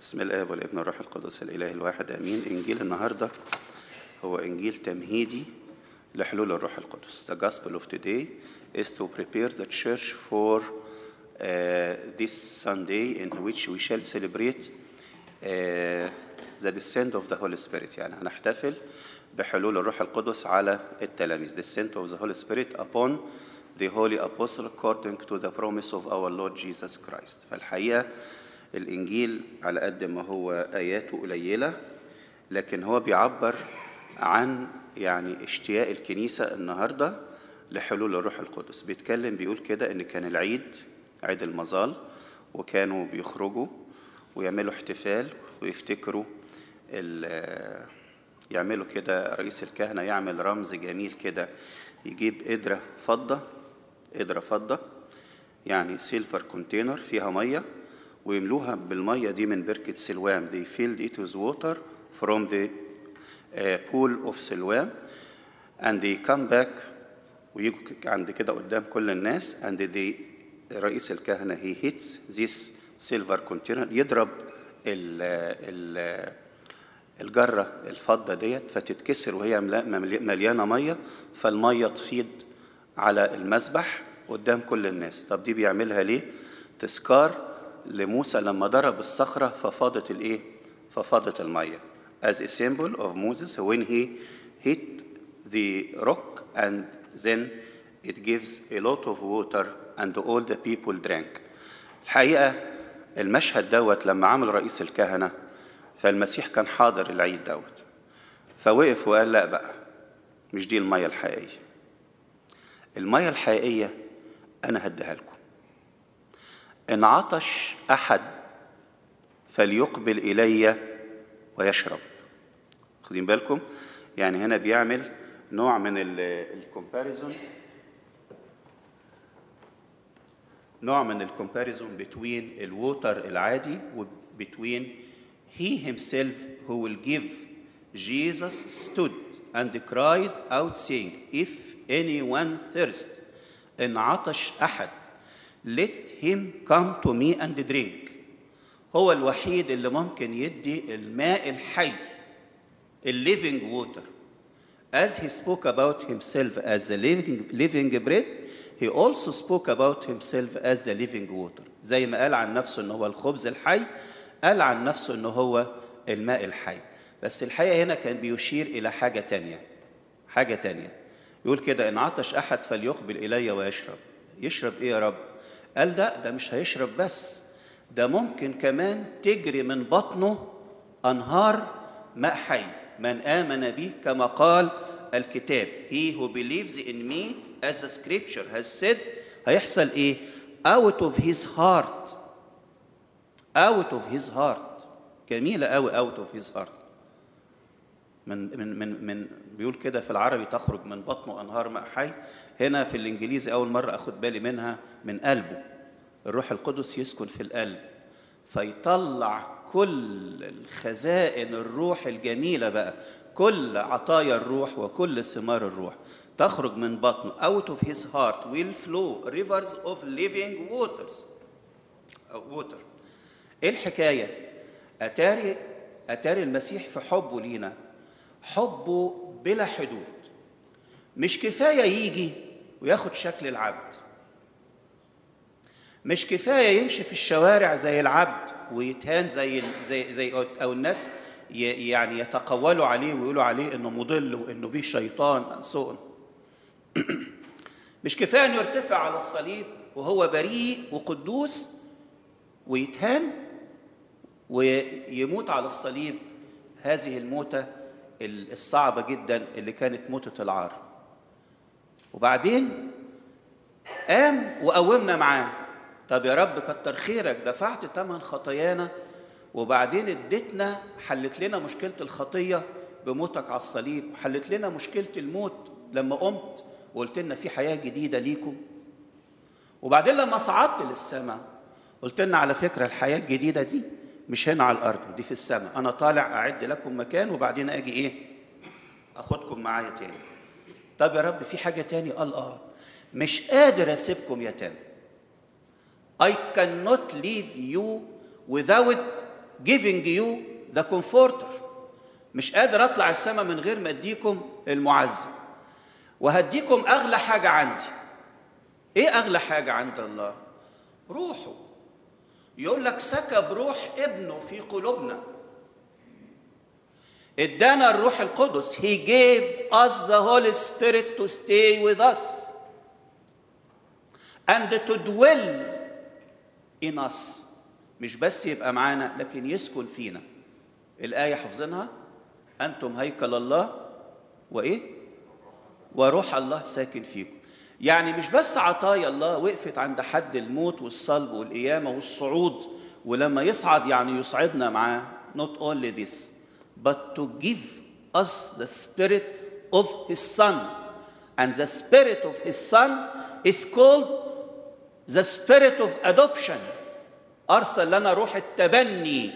بسم الآب والابن والروح القدس الإله الواحد آمين إنجيل النهاردة هو إنجيل تمهيدي لحلول الروح القدس The gospel of today is to prepare the church for uh, this Sunday in which we shall celebrate uh, the descent of the Holy Spirit يعني هنحتفل بحلول الروح القدس على التلاميذ descent of the Holy Spirit upon the holy apostle according to the promise of our Lord Jesus Christ فالحقيقة الإنجيل على قد ما هو آياته قليلة لكن هو بيعبر عن يعني اشتياق الكنيسة النهاردة لحلول الروح القدس بيتكلم بيقول كده إن كان العيد عيد المظال وكانوا بيخرجوا ويعملوا احتفال ويفتكروا يعملوا كده رئيس الكهنة يعمل رمز جميل كده يجيب قدرة فضة قدرة فضة يعني سيلفر كونتينر فيها مية ويملوها بالمية دي من بركة سلوام they filled it with water from the uh, pool of سلوام and they come back ويجوا عند كده قدام كل الناس and they رئيس الكهنة he hits this silver container يضرب ال ال الجرة الفضة ديت فتتكسر وهي مليانة مية فالمية تفيض على المسبح قدام كل الناس طب دي بيعملها ليه تذكار لموسى لما ضرب الصخرة ففاضت الايه ففاضت المية as a symbol of Moses when he hit the rock and then it gives a lot of water and all the people drank الحقيقة المشهد دوت لما عمل رئيس الكهنة فالمسيح كان حاضر العيد دوت فوقف وقال لا بقى مش دي المية الحقيقية المية الحقيقية أنا هديها لكم إن عطش أحد فليقبل إلي ويشرب خدين بالكم يعني هنا بيعمل نوع من الكومباريزون نوع من الكومباريزون بين الووتر العادي وبين he himself who will give Jesus stood and cried out saying if anyone thirst إن عطش أحد let him come to me and drink هو الوحيد اللي ممكن يدي الماء الحي الليفينج ووتر as he spoke about himself as the living, living bread he also spoke about himself as the living water زي ما قال عن نفسه انه هو الخبز الحي قال عن نفسه انه هو الماء الحي بس الحقيقة هنا كان بيشير إلى حاجة تانية حاجة تانية يقول كده إن عطش أحد فليقبل إلي ويشرب يشرب إيه يا رب قال ده ده مش هيشرب بس ده ممكن كمان تجري من بطنه أنهار ماء حي من آمن بي كما قال الكتاب he who believes in me as the scripture has said هيحصل إيه out of his heart out of his heart جميلة قوي out of his heart من من من من بيقول كده في العربي تخرج من بطنه انهار ماء حي هنا في الانجليزي اول مره اخد بالي منها من قلبه الروح القدس يسكن في القلب فيطلع كل الخزائن الروح الجميله بقى كل عطايا الروح وكل ثمار الروح تخرج من بطنه out of his heart will flow rivers of living waters water ايه الحكايه اتاري اتاري المسيح في حبه لينا حبه بلا حدود مش كفايه يجي وياخد شكل العبد مش كفايه يمشي في الشوارع زي العبد ويتهان زي زي زي او الناس يعني يتقولوا عليه ويقولوا عليه انه مضل وانه بيه شيطان سوء مش كفايه انه يرتفع على الصليب وهو بريء وقدوس ويتهان ويموت على الصليب هذه الموتة الصعبة جدا اللي كانت موتة العار وبعدين قام وقومنا معاه طب يا رب كتر خيرك دفعت ثمن خطايانا وبعدين اديتنا حلت لنا مشكلة الخطية بموتك على الصليب وحلت لنا مشكلة الموت لما قمت وقلت لنا في حياة جديدة ليكم وبعدين لما صعدت للسماء قلت لنا على فكرة الحياة الجديدة دي مش هنا على الارض دي في السماء انا طالع اعد لكم مكان وبعدين اجي ايه اخدكم معايا تاني طب يا رب في حاجه تاني قال اه مش قادر اسيبكم يتامى I cannot leave you without giving you the comforter مش قادر اطلع السماء من غير ما اديكم المعزي وهديكم اغلى حاجه عندي ايه اغلى حاجه عند الله روحه يقول لك سكب روح ابنه في قلوبنا ادانا الروح القدس he gave us the Holy Spirit to stay with us and to dwell in us مش بس يبقى معانا لكن يسكن فينا الآية حافظينها أنتم هيكل الله وإيه وروح الله ساكن فيكم يعني مش بس عطايا الله وقفت عند حد الموت والصلب والقيامة والصعود ولما يصعد يعني يصعدنا معاه not only this but to give us the spirit of his son and the spirit of his son is called the spirit of adoption أرسل لنا روح التبني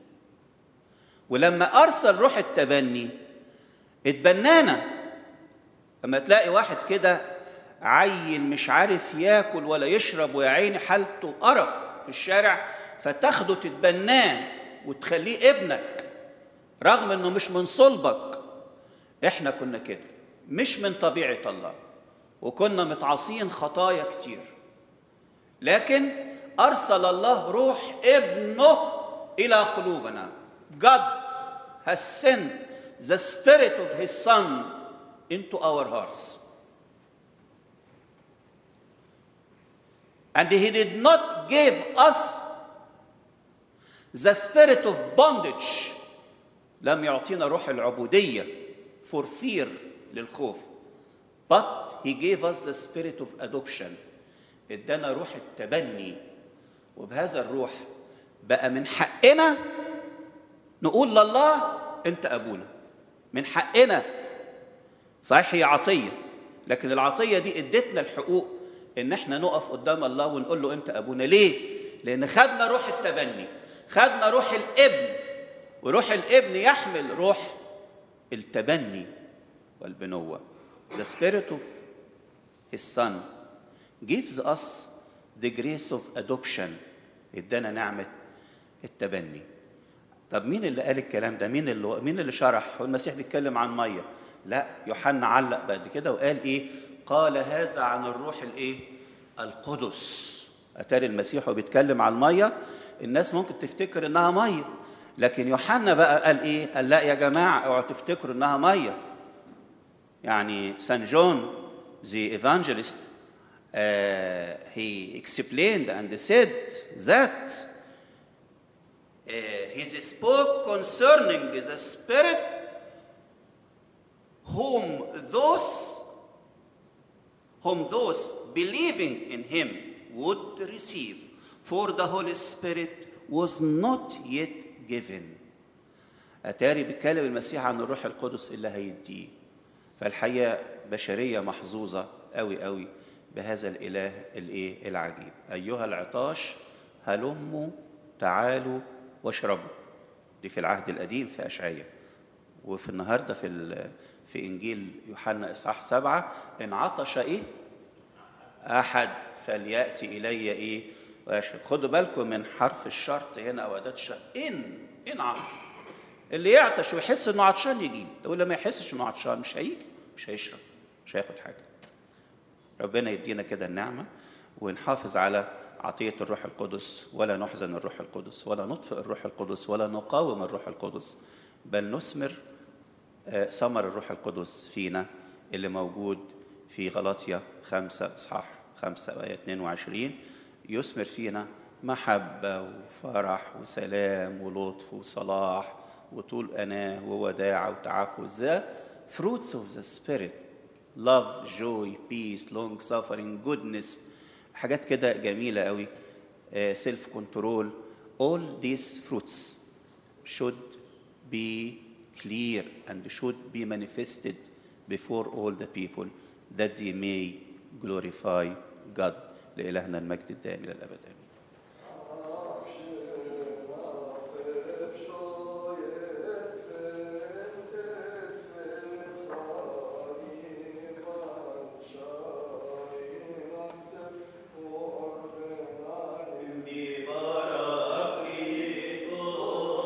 ولما أرسل روح التبني اتبنانا لما تلاقي واحد كده عيل مش عارف ياكل ولا يشرب ويا عيني حالته قرف في الشارع فتاخده تتبناه وتخليه ابنك رغم انه مش من صلبك احنا كنا كده مش من طبيعه الله وكنا متعاصين خطايا كتير لكن ارسل الله روح ابنه الى قلوبنا God has sent the spirit of his son into our hearts and he did not give us the spirit of bondage لم يعطينا روح العبودية for fear للخوف but he gave us the spirit of adoption ادانا روح التبني وبهذا الروح بقى من حقنا نقول لله انت ابونا من حقنا صحيح هي عطيه لكن العطيه دي ادتنا الحقوق ان احنا نقف قدام الله ونقول له انت ابونا ليه لان خدنا روح التبني خدنا روح الابن وروح الابن يحمل روح التبني والبنوه the spirit of his son gives us the grace of adoption ادانا نعمه التبني طب مين اللي قال الكلام ده مين اللي مين اللي شرح هو المسيح بيتكلم عن ميه لا يوحنا علق بعد كده وقال ايه قال هذا عن الروح الايه القدس اتاري المسيح وهو بيتكلم عن الميه الناس ممكن تفتكر انها ميه لكن يوحنا بقى قال ايه قال لا يا جماعه اوعوا تفتكروا انها ميه يعني سان جون the evangelist uh, he explained and said that uh, he spoke concerning the spirit whom those whom those believing in him would receive for the holy spirit was not yet given اتاري بيتكلم المسيح عن الروح القدس اللي هيديه فالحقيقه بشريه محظوظه قوي قوي بهذا الاله الايه العجيب ايها العطاش هلموا تعالوا واشربوا دي في العهد القديم في اشعياء وفي النهارده في في انجيل يوحنا اصحاح سبعه ان عطش ايه؟ احد فلياتي الي ايه؟ ويشرب خدوا بالكم من حرف الشرط هنا او اداه الشرط ان ان عطش اللي يعطش ويحس انه عطشان يجي واللي ما يحسش انه عطشان مش هيجي مش هيشرب مش هياخد حاجه ربنا يدينا كده النعمه ونحافظ على عطية الروح القدس ولا نحزن الروح القدس ولا نطفئ الروح القدس ولا نقاوم الروح القدس بل نثمر ثمر الروح القدس فينا اللي موجود في غلاطيا خمسة إصحاح خمسة آية 22 يثمر فينا محبة وفرح وسلام ولطف وصلاح وطول أناة ووداع وتعفف ذا fruits of the spirit love joy peace long suffering goodness حاجات كده جميلة قوي سيلف كنترول all these fruits should be clear and should be manifested before all the people that they may glorify God لإلهنا المجد الدائم إلى الأبد آمين Viva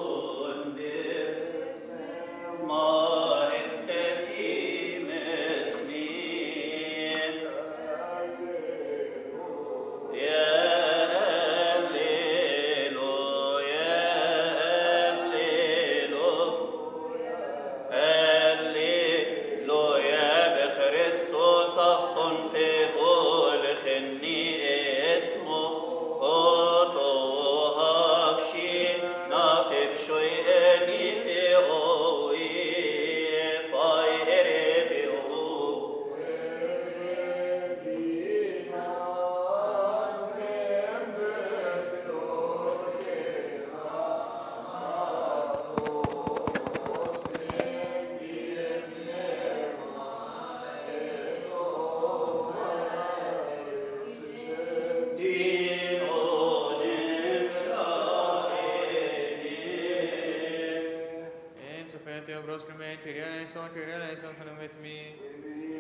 Sofia Theobros Clement, Kyrie eleison, Kyrie eleison, Hanumet me.